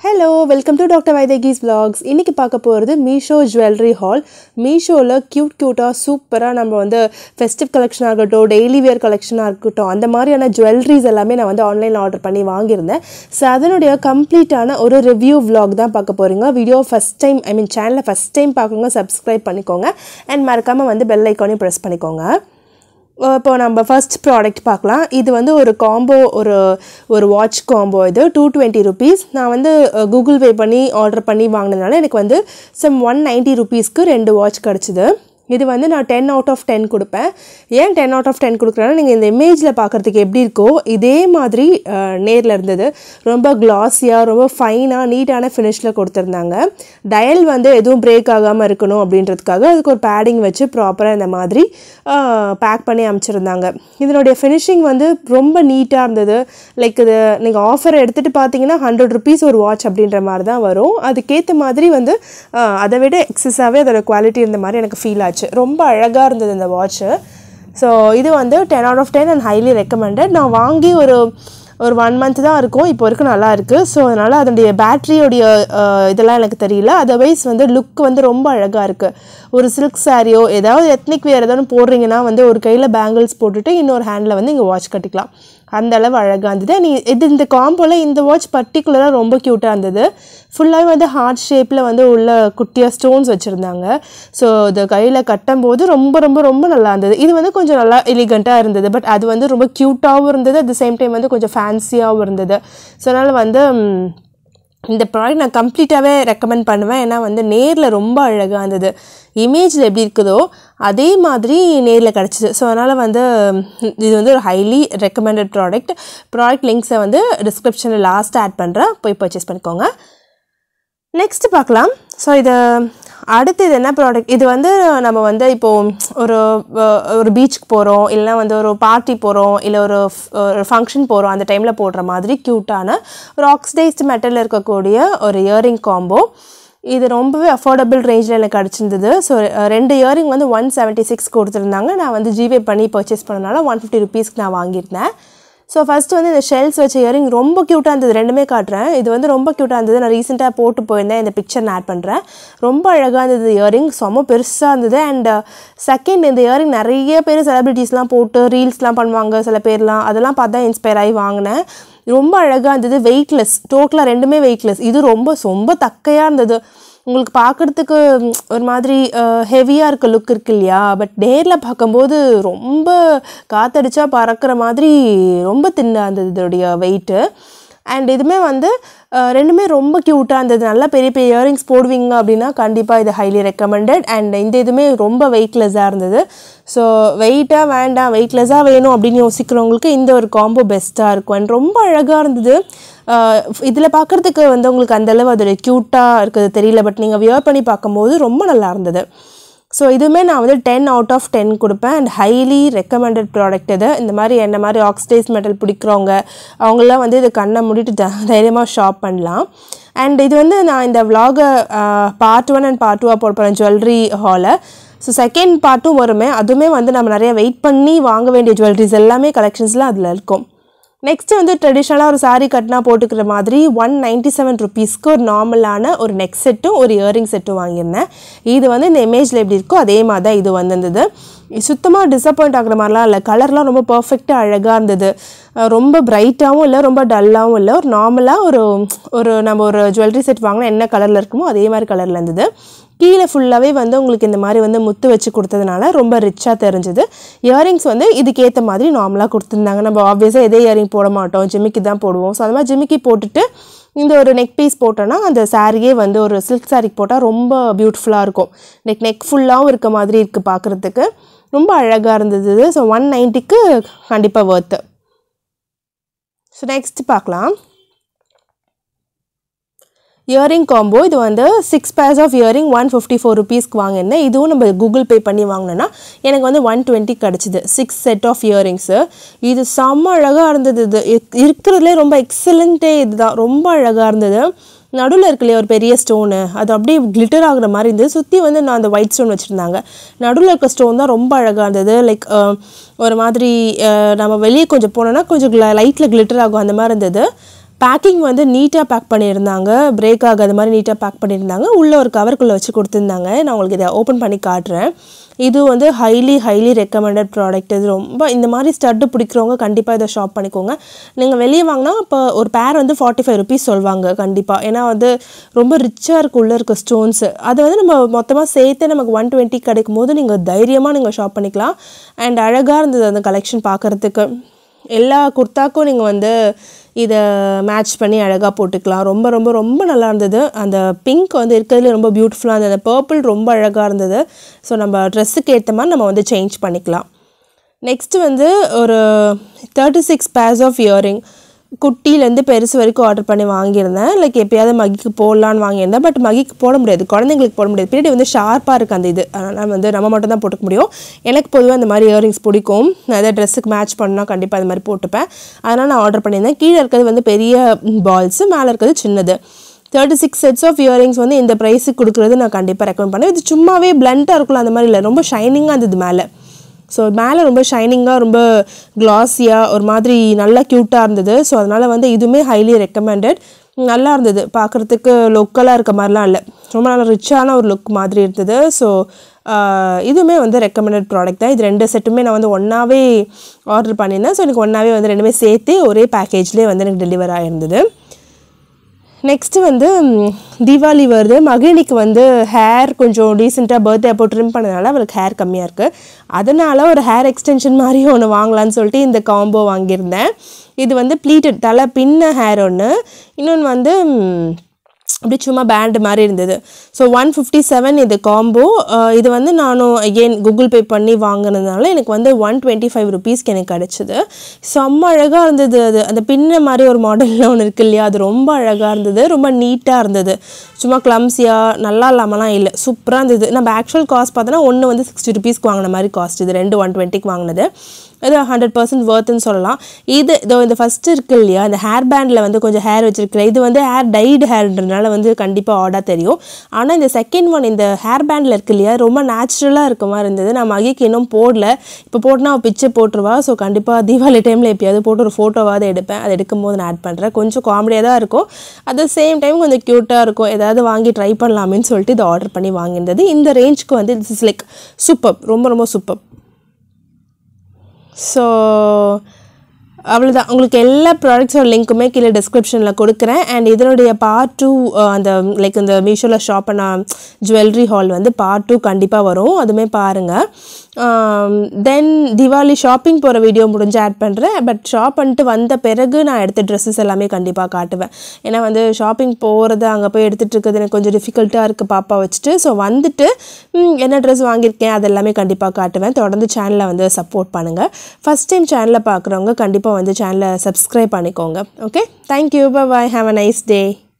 hello welcome to doctor Vaidehi's vlogs இன்றைக்கி பார்க்க போகிறது மீஷோ ஜுவல்லரி ஹால் மீஷோவில் க்யூட் க்யூட்டாக சூப்பராக நம்ம வந்து ஃபெஸ்டிவ் கலெக்ஷன் ஆகட்டும் டெய்லி வேர் கலெக்ஷனாக இருக்கட்டும் அந்த மாதிரியான ஜுவல்லரிஸ் எல்லாமே நான் வந்து ஆன்லைனில் ஆர்டர் பண்ணி வாங்கியிருந்தேன் ஸோ அதனுடைய கம்ப்ளீட்டான ஒரு ரிவ்யூ vlog தான் பார்க்க போகிறீங்க video first time I mean சேனலை ஃபஸ்ட் டைம் பார்க்குறவங்க சப்ஸ்கிரைப் பண்ணிக்கோங்க அண்ட் மறக்காமல் வந்து பெல் ஐக்கானையும் ப்ரெஸ் பண்ணிக்கோங்க இப்போ நம்ம ஃபர்ஸ்ட் ப்ராடக்ட் பார்க்கலாம் இது வந்து ஒரு காம்போ ஒரு ஒரு வாட்ச் காம்போ இது டூ டுவெண்ட்டி ருபீஸ் நான் வந்து கூகுள் பே பண்ணி ஆர்டர் பண்ணி வாங்கினதுனால எனக்கு வந்து சம் ஒன் நைன்ட்டி ருபீஸ்க்கு ரெண்டு வாட்ச் கிடச்சிது இது வந்து நான் டென் அவுட் ஆஃப் டென் கொடுப்பேன் ஏன் டென் அவுட் ஆஃப் டென் கொடுக்குறேன்னா நீங்கள் இந்த இமேஜில் பார்க்குறதுக்கு எப்படி இருக்கோ இதே மாதிரி நேரில் இருந்தது ரொம்ப கிளாஸியாக ரொம்ப ஃபைனாக நீட்டான ஃபினிஷில் கொடுத்துருந்தாங்க டயல் வந்து எதுவும் பிரேக் ஆகாமல் இருக்கணும் அப்படின்றதுக்காக அதுக்கு ஒரு பேடிங் வச்சு ப்ராப்பராக இந்த மாதிரி பேக் பண்ணி அமைச்சிருந்தாங்க இதனுடைய ஃபினிஷிங் வந்து ரொம்ப நீட்டாக இருந்தது லைக் இது நீங்கள் ஆஃபர் எடுத்துகிட்டு பார்த்தீங்கன்னா ஹண்ட்ரட் ருபீஸ் ஒரு வாட்ச் அப்படின்ற மாதிரி தான் வரும் அதுக்கேற்ற மாதிரி வந்து ஆஹ், அதை விட எக்ஸஸாகவே அதோட குவாலிட்டி இருந்த மாதிரி எனக்கு ஃபீல் ஆச்சு ரொம்ப அழகாக இருந்தது இந்த வாட்ச்சு ஸோ இது வந்து ten out of ten and highly recommended நான் வாங்கி ஒரு ஒரு ஒன் மந்த் தான் இருக்கும் இப்போ வரைக்கும் நல்லா இருக்குது ஸோ அதனால் அதனுடைய பேட்டரியோடைய இதெல்லாம் எனக்கு தெரியல அதர்வைஸ் வந்து லுக் வந்து ரொம்ப அழகாக இருக்குது ஒரு சில்க் சாரியோ ஏதாவது எத்னிக் வேறு ஏதாவது போடுறீங்கன்னா வந்து ஒரு கையில் பேங்கிள்ஸ் போட்டுட்டு இன்னொரு ஹேண்டில் வந்து இங்கே வாட்ச் கட்டிக்கலாம் அந்த அளவு அழகாக இருந்தது நீ இது இந்த காம்போவில் இந்த வாட்ச் பர்டிகுலராக ரொம்ப க்யூட்டாக இருந்தது ஃபுல்லாகவே வந்து ஹார்ட் ஷேப்பில் வந்து உள்ள குட்டியாக ஸ்டோன்ஸ் வச்சுருந்தாங்க ஸோ இது கையில் கட்டும்போது ரொம்ப ரொம்ப ரொம்ப நல்லா இருந்தது இது வந்து கொஞ்சம் நல்லா எலிகண்ட்டாக இருந்தது பட் அது வந்து ரொம்ப க்யூட்டாகவும் இருந்தது அட் த சேம் டைம் வந்து கொஞ்சம் ஃபேன்சியாகவும் இருந்தது ஸோ அதனால் வந்து ம், இந்த ப்ராடக்ட் நான் கம்ப்ளீட்டாகவே ரெக்கமெண்ட் பண்ணுவேன் ஏன்னா வந்து நேரில் ரொம்ப அழகாக இருந்தது இமேஜில் எப்படி இருக்குதோ அதே மாதிரி நேரில் கிடச்சிது ஸோ அதனால் வந்து ம், இது வந்து ஒரு ஹைலி ரெக்கமெண்டட் ப்ராடக்ட் ப்ராடக்ட் லிங்க்ஸை வந்து டிஸ்கிரிப்ஷனில் லாஸ்ட் ஆட் பண்ணுறேன் போய் பர்ச்சேஸ் பண்ணிக்கோங்க நெக்ஸ்ட் பார்க்கலாம் ஸோ இது அடுத்து இது என்ன ப்ராடக்ட் இது வந்து நம்ம வந்து இப்போது ஒரு அஹ், ஒரு பீச்சுக்கு போகிறோம் இல்லைனா வந்து ஒரு பார்ட்டி போகிறோம் இல்லை ஒரு f- ஒரு ஃபங்க்ஷன் போகிறோம் அந்த டைமில் போடுற மாதிரி க்யூட்டான ஒரு ஆக்சிடைஸ்டு மெட்டலில் இருக்கக்கூடிய ஒரு இயரிங் காம்போ இது ரொம்பவே அஃபோர்டபுள் ரேஞ்சில் எனக்கு கிடச்சிருந்தது ஸோ ரெண்டு இயரிங் வந்து ஒன் செவன்ட்டி சிக்ஸ் கொடுத்துருந்தாங்க நான் வந்து ஜிபே பண்ணி பர்ச்சேஸ் பண்ணனால ஒன் ஃபிஃப்டி ருபீஸ்க்கு நான் வாங்கியிருந்தேன் ஸோ ஃபஸ்ட்டு வந்து இந்த ஷெல்ஸ் வச்ச இயரிங் ரொம்ப க்யூட்டாக இருந்தது ரெண்டுமே காட்டுறேன் இது வந்து ரொம்ப க்யூட்டாக இருந்தது நான் ரீசெண்டாக போட்டு போயிருந்தேன் இந்த பிக்சர் நான் ஆட் பண்ணுறேன் ரொம்ப அழகாக இருந்தது இயரிங் செம்ம பெருசாக இருந்தது அண்ட் செகண்ட் இந்த இயரிங் நிறைய பேர் செலிபிரிட்டிஸ்லாம் போட்டு ரீல்ஸ்லாம் பண்ணுவாங்க சில பேர்லாம் அதெல்லாம் பார்த்து தான் இன்ஸ்பயர் ஆகி வாங்கினேன் ரொம்ப அழகாக இருந்தது வெயிட்லெஸ் டோட்டலாக ரெண்டுமே வெயிட்லெஸ் இது ரொம்ப ரொம்ப தக்கையாக இருந்தது உங்களுக்கு பார்க்குறதுக்கு ம், ஒரு மாதிரி ஹெவியாக இருக்க லுக் இருக்கு இல்லையா பட் நேரில் பார்க்கும்போது ரொம்ப காத்தடிச்சா பறக்கிற மாதிரி ரொம்ப தின்னாக இருந்தது இதோடைய வெயிட்டு அண்ட் இதுவுமே வந்து அஹ், ரெண்டுமே ரொம்ப க்யூட்டாக இருந்தது நல்லா பெரிய பெரிய இயரிங்ஸ் போடுவீங்க அப்படின்னா கண்டிப்பாக இது ஹைலி ரெக்கமெண்டட் அண்ட் இந்த இதுவுமே ரொம்ப வெயிட்லெஸ்ஸாக இருந்தது ஸோ வெயிட்டாக வேண்டாம் வெயிட்லெஸ்ஸாக வேணும் அப்படின்னு யோசிக்கிறவங்களுக்கு இந்த ஒரு காம்போ பெஸ்ட்டாக இருக்கும் அண்ட் ரொம்ப அழகாக இருந்தது இதில் பார்க்குறதுக்கு வந்து உங்களுக்கு அந்தளவு அதோட க்யூட்டாக இருக்கிறது தெரியல பட் நீங்கள் வியர் பண்ணி பார்க்கும்போது ரொம்ப நல்லா இருந்தது ஸோ இதுவுமே நான் வந்து டென் அவுட் ஆஃப் டென் கொடுப்பேன் அண்ட் ஹைலி ரெக்கமெண்டட் ப்ராடக்ட் இது இந்த மாதிரி என்ன மாதிரி ஆக்சிடைஸ் மெட்டல் பிடிக்கிறவங்க அவங்களாம் வந்து இது கண்ணை மூடிட்டு த தைரியமாக ஷாப் பண்ணலாம் அண்ட் இது வந்து நான் இந்த vlog-அ பார்ட் ஒன் அண்ட் பார்ட் டூவாக போட போகிறேன் ஜுவல்லரி ஹாலை ஸோ செகண்ட் பார்ட்டும் வருமே அதுவுமே வந்து நம்ம நிறைய வெயிட் பண்ணி வாங்க வேண்டிய ஜுவல்லரிஸ் எல்லாமே கலெக்ஷன்ஸ்லாம் அதில் இருக்கும் நெக்ஸ்ட் வந்து ட்ரெடிஷ்னலாக ஒரு saree கட்டினா போட்டுக்கிற மாதிரி ஒன் நைன்ட்டி செவன் ருபீஸ்க்கு ஒரு நார்மலான ஒரு நெக் செட்டும் ஒரு இயரிங் செட்டும் வாங்கியிருந்தேன் இது வந்து இந்த இமேஜில் எப்படி இருக்கோ அதே மாதிரி தான் இது வந்திருந்தது சுத்தமாக டிசப்பாயிண்ட் ஆகுற மாதிரிலாம் இல்லை கலர்லாம் ரொம்ப பர்ஃபெக்டாக அழகாக இருந்தது அஹ் ரொம்ப பிரைட்டாகவும் இல்லை ரொம்ப டல்லாகவும் இல்லை ஒரு நார்மலாக ஒரு ஒரு நம்ம ஒரு ஜுவல்லரி செட் வாங்கினா என்ன கலரில் இருக்குமோ அதே மாதிரி கலரில் இருந்தது கீழே ஃபுல்லாகவே வந்து உங்களுக்கு இந்த மாதிரி வந்து முத்து வச்சு கொடுத்ததுனால ரொம்ப ரிச்சாக தெரிஞ்சுது இயரிங்ஸ் வந்து இதுக்கேற்ற மாதிரி நார்மலாக கொடுத்துருந்தாங்க நம்ம ஆப்வியஸாக எதே இயரிங் போட மாட்டோம் ஜிமிக்கி தான் போடுவோம் ஸோ அது மாதிரி ஜிமிக்கி போட்டுட்டு இந்த ஒரு நெக் பீஸ் போட்டோன்னா அந்த சாரியே வந்து ஒரு சில்க் சாரிக்கு போட்டால் ரொம்ப பியூட்டிஃபுல்லாக இருக்கும் நெக் நெக் ஃபுல்லாகவும் இருக்க மாதிரி இருக்குது பார்க்குறதுக்கு ரொம்ப அழகாக இருந்தது ஸோ ஒன் நைன்ட்டிக்கு கண்டிப்பாக ஒர்த்து ஸோ நெக்ஸ்ட் பார்க்கலாம் இயரிங் காம்போ இது வந்து six pairs of earring one fifty four ருபீஸ்க்கு வாங்கியிருந்தேன் இதுவும் நம்ம கூகுள் பே பண்ணி வாங்கினோன்னா எனக்கு வந்து ஒன் டுவெண்ட்டி கிடச்சிது சிக்ஸ் செட் ஆஃப் இயரிங்ஸு இது செம்ம அழகாக இருந்தது இது இருக்கு- இருக்கிறதுலே ரொம்ப எக்ஸலண்ட்டே இதுதான் ரொம்ப அழகாக இருந்தது நடுவில் இருக்கு இல்லையா ஒரு பெரிய ஸ்டோனு அது அப்படியே கிளிட்டர் ஆகுற மாதிரி இருந்தது சுற்றி வந்து நான் அந்த ஒயிட் ஸ்டோன் வச்சுருந்தாங்க நடுவில் இருக்க ஸ்டோன் தான் ரொம்ப அழகாக இருந்தது லைக் ஒரு மாதிரி அஹ், நம்ம வெளியே கொஞ்சம் போனோன்னா கொஞ்சம் லைட்டில் கிளிட்டர் ஆகும் அந்த மாதிரி இருந்தது பேக்கிங் வந்து நீட்டாக பேக் பண்ணியிருந்தாங்க பிரேக் ஆகாத மாதிரி நீட்டாக பேக் பண்ணியிருந்தாங்க உள்ளே ஒரு கவருக்குள்ளே வச்சு கொடுத்துருந்தாங்க நான் உங்களுக்கு இதை ஓப்பன் பண்ணி காட்டுறேன் இது வந்து ஹைலி ஹைலி ரெக்கமெண்டட் ப்ராடக்ட் இது ரொம்ப இந்த மாதிரி ஸ்டட்டு பிடிக்கிறவங்க கண்டிப்பாக இதை ஷாப் பண்ணிக்கோங்க நீங்கள் வெளியே வாங்கினா இப்போ ஒரு பேர் வந்து ஃபார்ட்டி ஃபைவ் ருபீஸ் சொல்லுவாங்க கண்டிப்பாக ஏன்னா வந்து ரொம்ப ரிச்சாக இருக்கு உள்ளே இருக்க ஸ்டோன்ஸு அது வந்து நம்ம மொத்தமாக சேர்த்து நமக்கு ஒன் டுவெண்ட்டி கிடைக்கும் போது நீங்கள் தைரியமாக நீங்கள் ஷாப் பண்ணிக்கலாம் அண்ட் அழகாக இருந்தது அந்த கலெக்ஷன் பார்க்குறதுக்கு எல்லா குர்தாக்கும் நீங்கள் வந்து இதை மேட்ச் பண்ணி அழகாக போட்டுக்கலாம் ரொம்ப ரொம்ப ரொம்ப நல்லா இருந்தது அந்த பிங்க் வந்து இருக்கிறதுல ரொம்ப பியூட்டிஃபுல்லாக இருந்தது அந்த பர்பிள் ரொம்ப அழகாக இருந்தது ஸோ நம்ம ட்ரெஸ்ஸுக்கு ஏற்ற மாதிரி நம்ம வந்து சேஞ்ச் பண்ணிக்கலாம் நெக்ஸ்ட்டு வந்து ஒரு thirty six pairs of earring குட்டிலேருந்து பெருசு வரைக்கும் ஆர்டர் பண்ணி வாங்கியிருந்தேன் லைக் எப்பயாவது மகிக்கு போடலான்னு வாங்கியிருந்தேன் பட் மகிக்கு போட முடியாது குழந்தைங்களுக்கு போட முடியாது பின்னாடி வந்து ஷார்ப்பாக இருக்குது அந்த இது அதனால் வந்து நம்ம மட்டும் தான் போட்டுக்க முடியும் எனக்கு பொதுவாக இந்த மாதிரி இயரிங்ஸ் பிடிக்கும் நான் எதாவது ட்ரெஸ்ஸுக்கு மேட்ச் பண்ணால் கண்டிப்பாக அது மாதிரி போட்டுப்பேன் அதனால் நான் ஆர்டர் பண்ணியிருந்தேன் கீழே இருக்கிறது வந்து பெரிய பால்ஸு மேலே இருக்கிறது சின்னது thirty six sets of earrings வந்து இந்த ப்ரைஸுக்கு கொடுக்குறது நான் கண்டிப்பாக ரெக்கமெண்ட் பண்ணுவேன் இது சும்மாவே பிளண்ட்டாக இருக்கும்ல அந்த மாதிரி இல்லை ரொம்ப ஷைனிங்காக இருந்தது மேலே ஸோ மேலே ரொம்ப ஷைனிங்காக ரொம்ப கிளாஸியாக ஒரு மாதிரி நல்லா க்யூட்டாக இருந்தது ஸோ அதனால் வந்து இதுவுமே ஹைலி ரெக்கமெண்டட் நல்லா இருந்தது பார்க்குறதுக்கு லொக்கலாக இருக்க மாதிரிலாம் இல்லை ரொம்ப நல்லா ரிச்சான ஒரு லுக் மாதிரி இருந்தது ஸோ இதுவுமே வந்து ரெக்கமெண்டட் ப்ராடக்ட் தான் இது ரெண்டு செட்டுமே நான் வந்து ஒன்றாவே ஆர்டர் பண்ணியிருந்தேன் ஸோ எனக்கு ஒன்றாவே வந்து ரெண்டுமே சேர்த்து ஒரே பேக்கேஜ்லேயே வந்து எனக்கு டெலிவர் ஆகிருந்தது நெக்ஸ்ட்டு வந்து ம், தீபாவளி வருது மகிழினிக்கு வந்து ஹேர் கொஞ்சம் டீசெண்டாக பர்த்டே அப்போ ட்ரிம் பண்ணதுனால அவளுக்கு ஹேர் கம்மியாக இருக்குது அதனால் ஒரு ஹேர் எக்ஸ்டென்ஷன் மாதிரி ஒன்று வாங்கலான்னு சொல்லிட்டு இந்த காம்போ வாங்கியிருந்தேன் இது வந்து ப்ளீட்டட் தலை பின்ன ஹேர் ஒன்று இன்னொன்று வந்து ம், அப்படி சும்மா பேண்டு மாதிரி இருந்தது ஸோ ஒன் ஃபிஃப்டி செவன் இது காம்போ இது வந்து நானும் அகெயின் கூகுள் பே பண்ணி வாங்கினதுனால எனக்கு வந்து ஒன் டுவெண்ட்டி ஃபைவ் ருபீஸ்க்கு எனக்கு கிடச்சிது செம்ம அழகாக இருந்தது அது அந்த பின்ன மாதிரி ஒரு மாடலில் ஒன்று இருக்கு இல்லையா அது ரொம்ப அழகாக இருந்தது ரொம்ப நீட்டாக இருந்தது சும்மா கிளம்ஸியாக நல்லா இல்லாமலாம் இல்லை சூப்பராக இருந்தது நம்ம ஆக்சுவல் காஸ்ட் பார்த்தோன்னா ஒன்று வந்து சிக்ஸ்டி ருபீஸ்க்கு வாங்கின மாதிரி காஸ்ட் இது ரெண்டு ஒன் டுவெண்ட்டிக்கு வாங்கினது இது ஹண்ட்ரட் பர்சன்ட் ஒர்த்துன்னு சொல்லலாம் இது இதோ இந்த ஃபஸ்ட்டு இருக்கு இல்லையா இந்த ஹேர் பேண்டில் வந்து கொஞ்சம் ஹேர் வச்சிருக்கிற இது வந்து ஹேர் டைடு ஹேர்ன்றனால வந்து கண்டிப்பாக ஆடாக தெரியும் ஆனால் இந்த செகண்ட் ஒன் இந்த ஹேர் பேண்டில் இருக்கு இல்லையா ரொம்ப நேச்சுரலாக இருக்க மாதிரி இருந்தது நான் மகிக்கு இன்னும் போடல இப்போ போட்டுனா அவள் பிச்சை போட்டுருவா ஸோ கண்டிப்பாக தீபாவளி டைமில் எப்பயாவது போட்டு ஒரு ஃபோட்டோவாவது எடுப்பேன் அதை எடுக்கும்போது நான் ஆட் பண்ணுறேன் கொஞ்சம் காமெடியாக தான் இருக்கும் அட் த சேம் டைம் கொஞ்சம் க்யூட்டாக இருக்கும் ஏதாவது வாங்கி ட்ரை பண்ணலாமேன்னு சொல்லிட்டு இதை ஆர்டர் பண்ணி வாங்கியிருந்தது இந்த ரேஞ்சுக்கு வந்து இட்ஸ் இஸ் லைக் சூப்பர் ரொம்ப ரொம்ப சூப்பர் ஸோ அவ்வளோதான் உங்களுக்கு எல்லா ப்ராடக்ட்ஸோட லிங்க்குமே கீழே டிஸ்கிரிப்ஷனில் கொடுக்குறேன் அண்ட் இதனுடைய பார்ட் டூ அந்த லைக் இந்த மீஷோவில் ஷாப் பண்ண ஜுவல்லரி ஹால் வந்து பார்ட் டூ கண்டிப்பாக வரும் அதுவுமே பாருங்கள் தென் திவாலி ஷாப்பிங் போகிற வீடியோ முடிஞ்சு ஆட் பண்ணுறேன் பட் ஷாப் பண்ணிட்டு வந்த பிறகு நான் எடுத்த ட்ரெஸ்ஸஸ் எல்லாமே கண்டிப்பாக காட்டுவேன் ஏன்னா வந்து ஷாப்பிங் போகிறது அங்கே போய் எடுத்துகிட்டு இருக்கிறது எனக்கு கொஞ்சம் டிஃபிகல்ட்டாக இருக்குது பாப்பா வச்சுட்டு ஸோ வந்துட்டு ம், என்ன ட்ரெஸ் வாங்கியிருக்கேன் அது எல்லாமே கண்டிப்பாக காட்டுவேன் தொடர்ந்து சேனலை வந்து சப்போர்ட் பண்ணுங்கள் ஃபஸ்ட் டைம் சேனலை பார்க்குறவங்க கண்டிப்பாக வந்து சேனலை சப்ஸ்கிரைப் பண்ணிக்கோங்க okay thank you bye have a nice day